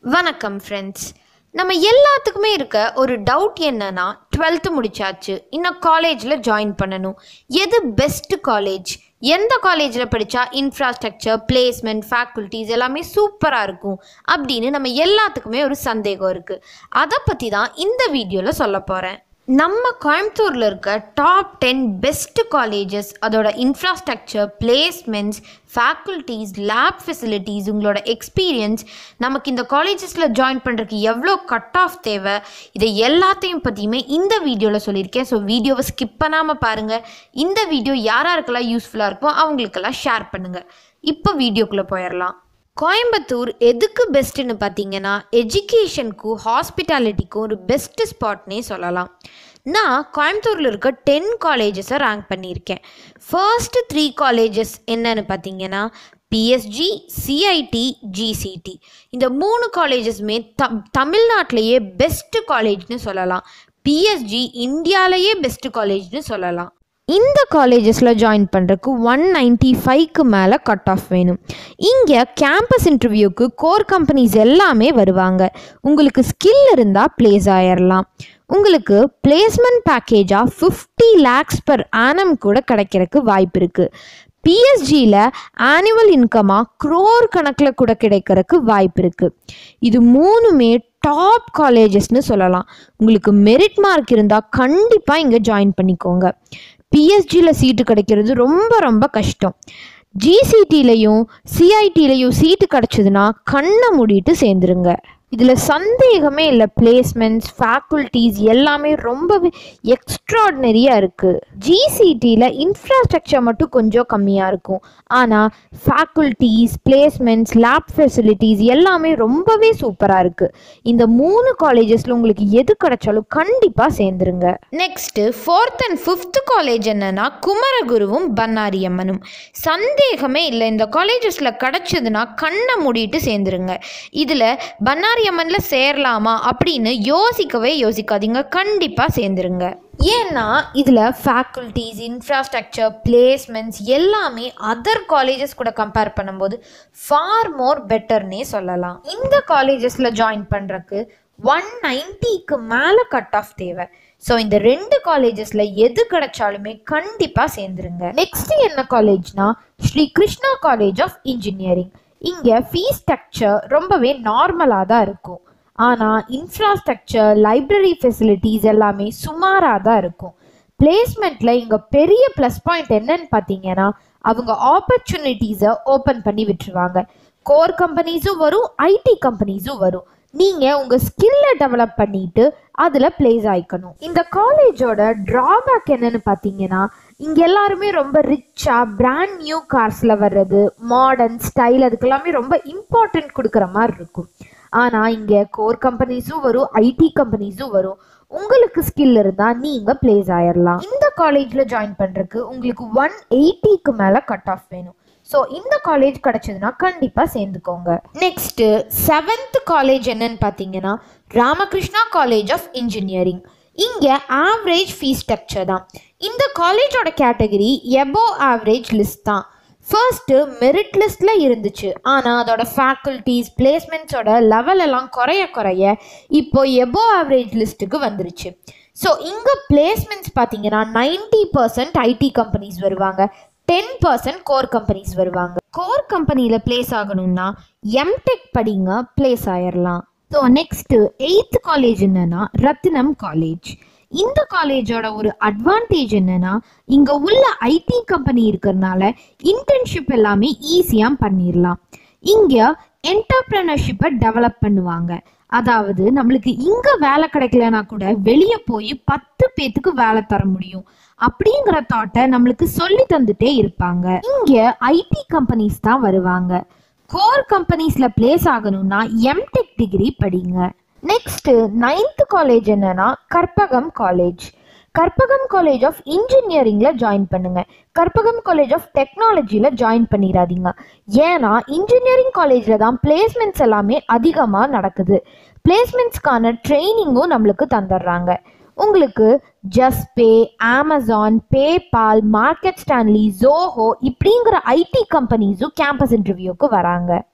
வணக்கம் ஃப்ரெண்ட்ஸ் நம்ம எல்லாத்துக்குமே இருக்க ஒரு டவுட் என்னன்னா டுவெல்த்து முடிச்சாச்சு இன்னும் காலேஜில் ஜாயின் பண்ணணும் எது பெஸ்ட் காலேஜ் எந்த காலேஜில் படித்தா இன்ஃப்ராஸ்ட்ரக்சர் பிளேஸ்மெண்ட் ஃபேக்கல்ட்டிஸ் எல்லாமே சூப்பராக இருக்கும் அப்படின்னு நம்ம எல்லாத்துக்குமே ஒரு சந்தேகம் இருக்குது அதை பற்றி தான் இந்த வீடியோவில் சொல்ல போகிறேன் நம்ம கோயம்புத்தூரில் இருக்க டாப் டென் பெஸ்ட் காலேஜஸ் அதோட infrastructure placements faculties lab facilities உங்களோட எக்ஸ்பீரியன்ஸ் நமக்கு இந்த காலேஜஸில் ஜாயின் பண்ணுறதுக்கு எவ்வளோ கட் ஆஃப் தேவை இதை எல்லாத்தையும் பற்றியுமே இந்த வீடியோவில் சொல்லியிருக்கேன் ஸோ வீடியோவை ஸ்கிப் பண்ணாமல் பாருங்கள் இந்த வீடியோ யார் யாருக்கெல்லாம் யூஸ்ஃபுல்லாக இருக்குமோ அவங்களுக்கெல்லாம் ஷேர் பண்ணுங்கள் இப்போ வீடியோக்குள்ளே போயிடலாம் கோயம்புத்தூர் எதுக்கு பெஸ்ட்டுன்னு பார்த்தீங்கன்னா எஜுகேஷனுக்கும் ஹாஸ்பிட்டாலிட்டிக்கும் ஒரு பெஸ்ட் ஸ்பாட்னே சொல்லலாம் நான் கோயம்புத்தூரில் இருக்க டென் காலேஜஸை ரேங்க் பண்ணியிருக்கேன் ஃபர்ஸ்ட் த்ரீ காலேஜஸ் என்னன்னு பார்த்தீங்கன்னா பிஎஸ்ஜி சிஐடி ஜிசிடி இந்த மூணு காலேஜஸுமே த தமிழ்நாட்டிலேயே பெஸ்ட் காலேஜ்னு சொல்லலாம் பிஎஸ்ஜி இந்தியாவிலேயே பெஸ்ட் காலேஜ்னு சொல்லலாம் இந்த காலேஜஸில் ஜாயின் பண்ணுறதுக்கு ஒன் நைன்ட்டி ஃபைவ்க்கு மேலே கட் ஆஃப் வேணும் இங்கே கேம்பஸ் இன்டர்வியூக்கு கோர் கம்பெனிஸ் எல்லாமே வருவாங்க உங்களுக்கு ஸ்கில் இருந்தால் ப்ளேஸ் ஆயிடலாம் உங்களுக்கு பிளேஸ்மெண்ட் பேக்கேஜாக ஃபிஃப்டி லேக்ஸ் பர் ஆனம் கூட கிடைக்கிறதுக்கு வாய்ப்பு இருக்குது பிஎஸ்ஜியில் ஆனுவல் இன்கமாக க்ரோர் கணக்கில் கூட கிடைக்கிறதுக்கு வாய்ப்பு இருக்குது இது மூணுமே டாப் காலேஜஸ்னு சொல்லலாம் உங்களுக்கு மெரிட் மார்க் இருந்தால் கண்டிப்பாக இங்கே ஜாயின் பண்ணிக்கோங்க பிஎஸ்ஜியில் சீட்டு கிடைக்கிறது ரொம்ப ரொம்ப கஷ்டம் ஜிசிடிலையும் சிஐடிலையும் சீட்டு கிடச்சதுன்னா கண்ணை மூடிட்டு சேர்ந்துருங்க இதில் சந்தேகமே இல்லை பிளேஸ்மெண்ட்ஸ் ஃபேக்கல்ட்டிஸ் எல்லாமே ரொம்பவே எக்ஸ்ட்ராடினரியாக இருக்குது ஜிசிடியில் இன்ஃப்ராஸ்ட்ரக்சர் மட்டும் கொஞ்சம் கம்மியாக இருக்கும் ஆனால் ஃபேக்கல்ட்டிஸ் பிளேஸ்மெண்ட்ஸ் லேப் ஃபெசிலிட்டிஸ் எல்லாமே ரொம்பவே சூப்பராக இருக்குது இந்த மூணு காலேஜஸில் உங்களுக்கு எது கிடைச்சாலும் கண்டிப்பாக சேர்ந்துருங்க next fourth and fifth college என்னன்னா குமரகுருவும் பன்னாரியம்மனும் சந்தேகமே இல்லை இந்த காலேஜஸில் கிடச்சதுன்னா கண்ணை மூடிட்டு சேர்ந்துருங்க இதில் பன்னாரி மாரியம்மனில் சேரலாமா அப்படின்னு யோசிக்கவே யோசிக்காதீங்க கண்டிப்பாக சேர்ந்துருங்க ஏன்னா இதில் ஃபேக்கல்ட்டிஸ் இன்ஃப்ராஸ்ட்ரக்சர் பிளேஸ்மெண்ட்ஸ் எல்லாமே அதர் காலேஜஸ் கூட கம்பேர் பண்ணும்போது ஃபார் மோர் பெட்டர்னே சொல்லலாம் இந்த காலேஜஸில் ஜாயின் பண்ணுறக்கு ஒன் நைன்ட்டிக்கு மேலே கட் ஆஃப் தேவை ஸோ இந்த ரெண்டு காலேஜஸில் எது கிடைச்சாலுமே கண்டிப்பாக சேர்ந்துருங்க நெக்ஸ்ட் என்ன காலேஜ்னா Sri Krishna college of engineering இங்கே ஃபீஸ் ஸ்ட்ரக்சர் ரொம்பவே நார்மலாக தான் இருக்கும் ஆனால் இன்ஃப்ராஸ்ட்ரக்சர் லைப்ரரி ஃபெசிலிட்டிஸ் எல்லாமே சுமாராக தான் இருக்கும் பிளேஸ்மெண்ட்டில் இங்கே பெரிய ப்ளஸ் பாயிண்ட் என்னன்னு பார்த்தீங்கன்னா அவங்க ஆப்பர்ச்சுனிட்டிஸை ஓப்பன் பண்ணி விட்டுருவாங்க கோர் கம்பெனிஸும் வரும் ஐடி கம்பெனிஸும் வரும் நீங்கள் உங்கள் ஸ்கில்லை டெவலப் பண்ணிட்டு அதில் பிளேஸ் ஆயிக்கணும் இந்த காலேஜோட ட்ராபேக் என்னன்னு பார்த்தீங்கன்னா இங்கே எல்லாருமே ரொம்ப ரிச்சாக பிராண்ட் நியூ கார்ஸில் வர்றது மாடர்ன் ஸ்டைல் அதுக்கெல்லாமே ரொம்ப இம்பார்ட்டன்ட் கொடுக்குற மாதிரி இருக்கும் ஆனால் இங்கே கோர் கம்பெனிஸும் வரும் ஐடி கம்பெனிஸும் வரும் உங்களுக்கு ஸ்கில் இருந்தால் நீங்கள் பிளேஸ் ஆயிடலாம் இந்த காலேஜில் ஜாயின் பண்ணுறதுக்கு உங்களுக்கு ஒன் எயிட்டிக்கு மேலே கட் ஆஃப் வேணும் ஸோ இந்த காலேஜ் கிடச்சதுன்னா கண்டிப்பாக சேர்ந்துக்கோங்க நெக்ஸ்ட்டு செவன்த் காலேஜ் என்னன்னு பார்த்தீங்கன்னா ராமகிருஷ்ணா காலேஜ் ஆஃப் இன்ஜினியரிங் இங்கே ஆவரேஜ் ஃபீஸ் ஸ்ட்ரக்சர் தான் இந்த காலேஜோட கேட்டகரி எபோ ஆவரேஜ் லிஸ்ட் தான் ஃபர்ஸ்ட்டு மெரிட் லிஸ்ட்டில் இருந்துச்சு ஆனால் அதோட ஃபேக்கல்ட்டிஸ் பிளேஸ்மெண்ட்ஸோட லெவல் எல்லாம் குறைய குறைய இப்போ எபோ ஆவரேஜ் லிஸ்ட்டுக்கு வந்துருச்சு ஸோ இங்கே பிளேஸ்மெண்ட்ஸ் பார்த்தீங்கன்னா நைன்டி பர்சன்ட் ஐடி கம்பெனிஸ் வருவாங்க டென் பர்சன்ட் கோர் கம்பெனிஸ் வருவாங்க கோர் கம்பெனியில் பிளேஸ் ஆகணும்னா எம்டெக் படிங்க பிளேஸ் ஆயிடலாம் ஸோ நெக்ஸ்ட்டு எயித்து காலேஜ் என்னன்னா ரத்தினம் காலேஜ் இந்த காலேஜோட ஒரு அட்வான்டேஜ் என்னன்னா இங்கே உள்ள ஐடி கம்பெனி இருக்கிறதுனால இன்டர்ன்ஷிப் எல்லாமே ஈஸியாக பண்ணிடலாம் இங்கே என்டர்பிரனர்ஷிப்பை டெவலப் பண்ணுவாங்க அதாவது நம்மளுக்கு இங்கே வேலை கிடைக்கலனா கூட வெளியே போய் பத்து பேத்துக்கு வேலை தர முடியும் அப்படிங்கிற தாட்டை நம்மளுக்கு சொல்லி தந்துட்டே இருப்பாங்க இங்கே ஐடி கம்பெனிஸ் தான் வருவாங்க கோர் கம்பெனிஸில் பிளேஸ் ஆகணும்னா எம்டெக் டிகிரி படிங்க நெக்ஸ்ட்டு நைன்த் காலேஜ் என்னன்னா Karpagam college Karpagam college of இன்ஜினியரிங்கில் ஜாயின் பண்ணுங்க கற்பகம் காலேஜ் ஆஃப் டெக்னாலஜியில் ஜாயின் பண்ணிடாதீங்க ஏன்னா இன்ஜினியரிங் காலேஜில் தான் பிளேஸ்மெண்ட்ஸ் எல்லாமே அதிகமாக நடக்குது பிளேஸ்மெண்ட்ஸ்க்கான ட்ரைனிங்கும் நம்மளுக்கு தந்துடுறாங்க உங்களுக்கு Juspay Amazon PayPal market Stanley Zoho இப்படிங்கிற ஐடி கம்பெனிஸும் கேம்பஸ் இன்டர்வியூக்கு வராங்க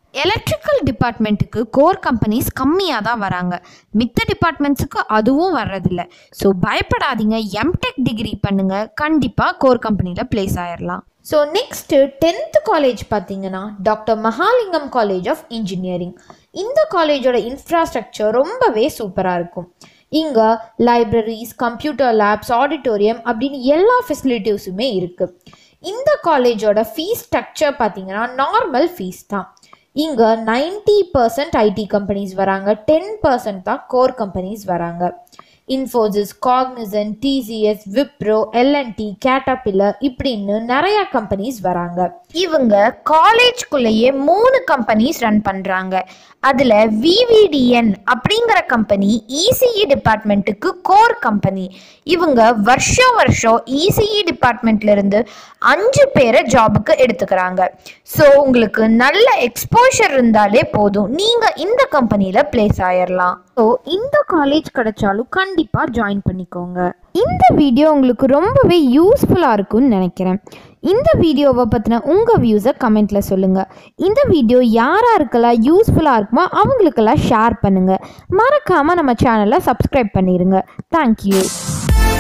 எலக்ட்ரிக்கல் டிபார்ட்மெண்ட்டுக்கு கோர் கம்பெனிஸ் கம்மியாக தான் வராங்க மித்த டிபார்ட்மெண்ட்ஸுக்கு அதுவும் வர்றதில்ல ஸோ பயப்படாதீங்க எம்டெக் டிகிரி பண்ணுங்கள் கண்டிப்பாக கோர் கம்பெனியில் ப்ளேஸ் ஆயிடலாம் ஸோ நெக்ஸ்ட்டு டென்த்து காலேஜ் பார்த்தீங்கன்னா doctor Mahalingam college of engineering இந்த காலேஜோட இன்ஃப்ராஸ்ட்ரக்சர் ரொம்பவே சூப்பராக இருக்கும் இங்கே லைப்ரரிஸ் கம்ப்யூட்டர் லேப்ஸ் ஆடிட்டோரியம் அப்படின்னு எல்லா ஃபெசிலிட்டிஸுமே இருக்குது இந்த காலேஜோட ஃபீஸ் ஸ்ட்ரக்சர் பார்த்தீங்கன்னா நார்மல் ஃபீஸ் தான் இங்கே நைன்டி பர்சன்ட் ஐடி கம்பெனிஸ் வராங்க டென் பர்சன்ட் தான் கோர் கம்பெனிஸ் வராங்க Infosys Cognizant TCS Wipro L and T Caterpillar இப்படின்னு நிறைய கம்பெனிஸ் வராங்க இவங்க காலேஜ்குள்ளேயே மூணு கம்பெனிஸ் ரன் பண்ணுறாங்க அதில் விவிடிஎன் அப்படிங்கிற கம்பெனி இசிஇ டிபார்ட்மெண்ட்டுக்கு கோர் கம்பெனி இவங்க வருஷம் வருஷம் இசிஇ டிபார்ட்மெண்ட்லேருந்து அஞ்சு பேரை ஜாபுக்கு எடுத்துக்கிறாங்க ஸோ உங்களுக்கு நல்ல எக்ஸ்போஷர் இருந்தாலே போதும் நீங்கள் இந்த கம்பெனியில் ப்ளேஸ் ஆயிடலாம் ஸோ இந்த காலேஜ் கிடைச்சாலும் கண்டிப்பாக ஜாயின் பண்ணிக்கோங்க இந்த வீடியோ உங்களுக்கு ரொம்பவே யூஸ்ஃபுல்லாக இருக்கும்னு நினைக்கிறேன் இந்த வீடியோவை பற்றின உங்கள் வியூஸை கமெண்ட்டில் சொல்லுங்கள் இந்த வீடியோ யாராருக்கெல்லாம் யூஸ்ஃபுல்லாக இருக்குமோ அவங்களுக்கெல்லாம் ஷேர் பண்ணுங்கள் மறக்காமல் நம்ம சேனலை சப்ஸ்கிரைப் பண்ணிடுங்க தேங்க்யூ